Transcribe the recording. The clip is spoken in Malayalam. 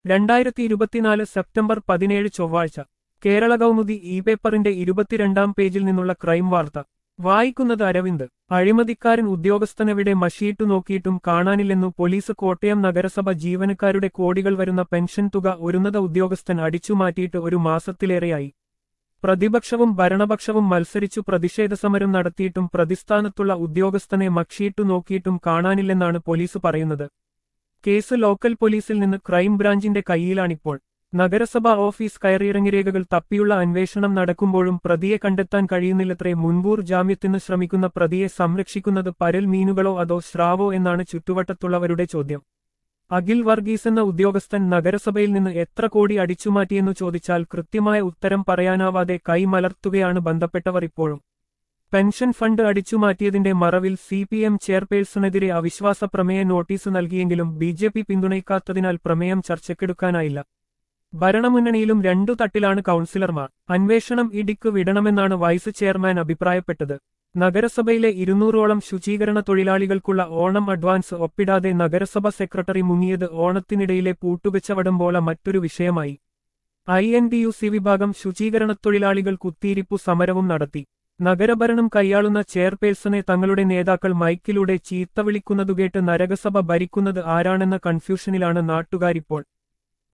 രണ്ടായിരത്തി ഇരുപത്തിനാല് സെപ്റ്റംബർ പതിനേഴ് ചൊവ്വാഴ്ച കേരള കൗമുദി ഇ പേപ്പറിന്റെ ഇരുപത്തിരണ്ടാം പേജിൽ നിന്നുള്ള ക്രൈം വാർത്ത വായിക്കുന്നത് അരവിന്ദ് അഴിമതിക്കാരൻ ഉദ്യോഗസ്ഥനെവിടെ മഷിയിട്ടു നോക്കിയിട്ടും കാണാനില്ലെന്നു പോലീസ് കോട്ടയം നഗരസഭ ജീവനക്കാരുടെ കോടികൾ വരുന്ന പെൻഷൻ തുക ഒരുന്നത ഉദ്യോഗസ്ഥൻ അടിച്ചുമാറ്റിയിട്ട് ഒരു മാസത്തിലേറെയായി പ്രതിപക്ഷവും ഭരണപക്ഷവും മത്സരിച്ചു പ്രതിഷേധ സമരം നടത്തിയിട്ടും പ്രതിസ്ഥാനത്തുള്ള ഉദ്യോഗസ്ഥനെ മഷിയിട്ടു നോക്കിയിട്ടും കാണാനില്ലെന്നാണ് പോലീസ് പറയുന്നത് കേസ് ലോക്കൽ പോലീസിൽ നിന്ന് ക്രൈംബ്രാഞ്ചിന്റെ കൈയിലാണിപ്പോൾ നഗരസഭാ ഓഫീസ് കയറിയിറങ്ങി രേഖകൾ തപ്പിയുള്ള അന്വേഷണം നടക്കുമ്പോഴും പ്രതിയെ കണ്ടെത്താൻ കഴിയുന്നില്ലത്രേ മുൻകൂർ ജാമ്യത്തിന് ശ്രമിക്കുന്ന പ്രതിയെ സംരക്ഷിക്കുന്നത് പരൽ മീനുകളോ അതോ സ്രാവോ എന്നാണ് ചുറ്റുവട്ടത്തുള്ളവരുടെ ചോദ്യം അഖിൽ വർഗീസ് എന്ന ഉദ്യോഗസ്ഥൻ നഗരസഭയിൽ നിന്ന് എത്ര കോടി അടിച്ചുമാറ്റിയെന്നു ചോദിച്ചാൽ കൃത്യമായ ഉത്തരം പറയാനാവാതെ കൈമലർത്തുകയാണ് ബന്ധപ്പെട്ടവർ ഇപ്പോഴും പെൻഷൻ ഫണ്ട് അടിച്ചുമാറ്റിയതിന്റെ മറവിൽ സി പി എം ചെയർപേഴ്സണെതിരെ അവിശ്വാസ പ്രമേയ നോട്ടീസ് നൽകിയെങ്കിലും ബി ജെ പി പിന്തുണയ്ക്കാത്തതിനാൽ പ്രമേയം ചർച്ചയ്ക്കെടുക്കാനായില്ല ഭരണമുന്നണിയിലും രണ്ടു തട്ടിലാണ് കൗൺസിലർമാർ അന്വേഷണം ഇടിക്ക് വിടണമെന്നാണ് വൈസ് ചെയർമാൻ അഭിപ്രായപ്പെട്ടത് നഗരസഭയിലെ ഇരുന്നൂറോളം ശുചീകരണ തൊഴിലാളികൾക്കുള്ള ഓണം അഡ്വാൻസ് ഒപ്പിടാതെ നഗരസഭ സെക്രട്ടറി മുങ്ങിയത് ഓണത്തിനിടയിലെ പൂട്ടുവെച്ചവടം പോലെ മറ്റൊരു വിഷയമായി I N T U C വിഭാഗം ശുചീകരണ തൊഴിലാളികൾ കുത്തിയിരിപ്പു സമരവും നടത്തി നഗരഭരണം കൈയാളുന്ന ചെയർപേഴ്സണെ തങ്ങളുടെ നേതാക്കൾ മൈക്കിലൂടെ ചീത്ത വിളിക്കുന്നതുകേട്ട് നരകസഭ ഭരിക്കുന്നത് ആരാണെന്ന കൺഫ്യൂഷനിലാണ് നാട്ടുകാരിപ്പോൾ